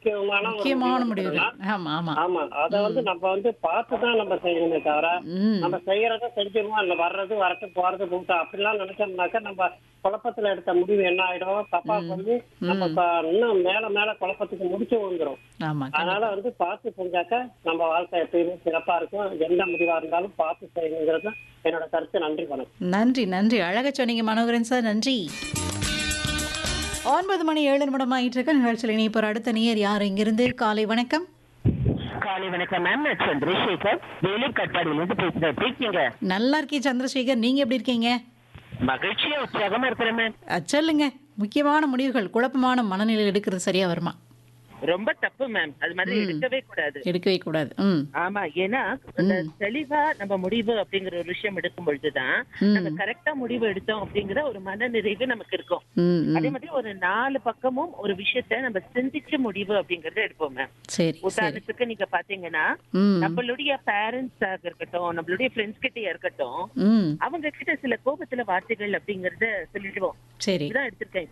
முக்கியமான ஒரு முக்கியமான முடிவு முடிவுகள் எடுக்கணும்னா, ஆமா ஆமா ஆமா அத வந்து நம்ம வந்து பார்த்து தான் நம்ம செய்யணுமே தவிர ம் நம்ம செய்யறத செஞ்சிருவோம் இல்ல வர்றது வரட்டு போறது போட்டு அப்படிலாம் நினைச்சோம்னாக்கா நம்ம குழப்பத்துல எடுத்த முடிவு என்ன ஆயிடும் தப்பா வந்து நம்ம ப- இன்னும் மேல மேல குழப்பத்துக்கு முடிச்சு வந்துரும் ஆமா அதனால வந்து பார்த்து செஞ்சாக்க நம்ம வாழ்க்கை எப்பயுமே சிறப்பா இருக்கும் எந்த முடிவா இருந்தாலும் பார்த்து செய்யணுங்கிறது என்னோட கருத்து நன்றி வணக்கம் நன்றி நன்றி அழகா சொன்னீங்க மனோகரன் சார் நன்றி ஒன்பது மணி ஏழு நிமிடம் ஆயிட்டு இருக்க நிகழ்ச்சியில் இனி இப்போ அடுத்த நேர் யார் இங்கிருந்து காலை வணக்கம் காலை வணக்கம் மேம் நான் சந்திரசேகர் வேலூர் கட்பாடியிலிருந்து பேசுறேன் எப்படி இருக்கீங்க நல்லா இருக்கேன் சந்திரசேகர் நீங்க எப்படி இருக்கீங்க மகிழ்ச்சியா உற்சாகமா இருக்கிறேன் மேம் அஹ், சொல்லுங்க முக்கியமான முடிவுகள் குழப்பமான மனநிலை எடுக்கிறது சரியா வருமா ரொம்ப தப்பு மேம் அது மாதிரி எடுக்கவே கூடாது எடுக்கவே கூடாது ம் ஆமா ஏன்னா அந்த தெளிவா நம்ம முடிவு அப்படிங்கிற ஒரு விஷயம் எடுக்கும் பொழுதுதான் நம்ம கரெக்டா முடிவு எடுத்தோம் அப்படிங்கிற ஒரு மன நிறைவு நமக்கு இருக்கும் ம் ம். அதே மாதிரி ஒரு நாலு பக்கமும் ஒரு விஷயத்த நம்ம சிந்திச்சு முடிவு அப்படிங்கறத எடுப்போம் மேம் சரி சரி உதாரணத்துக்கு நீங்க பாத்தீங்கன்னா ம் நம்மளுடைய பேரண்ட்ஸ் இருக்கட்டும் நம்மளுடைய ஃப்ரெண்ட்ஸ் கிட்ட இருக்கட்டும் ம் அவங்க கிட்ட சில கோபத்துல வார்த்தைகள் அப்படிங்கறத சொல்லிடுவோம் சரி இதான் எடுத்திருக்கேன்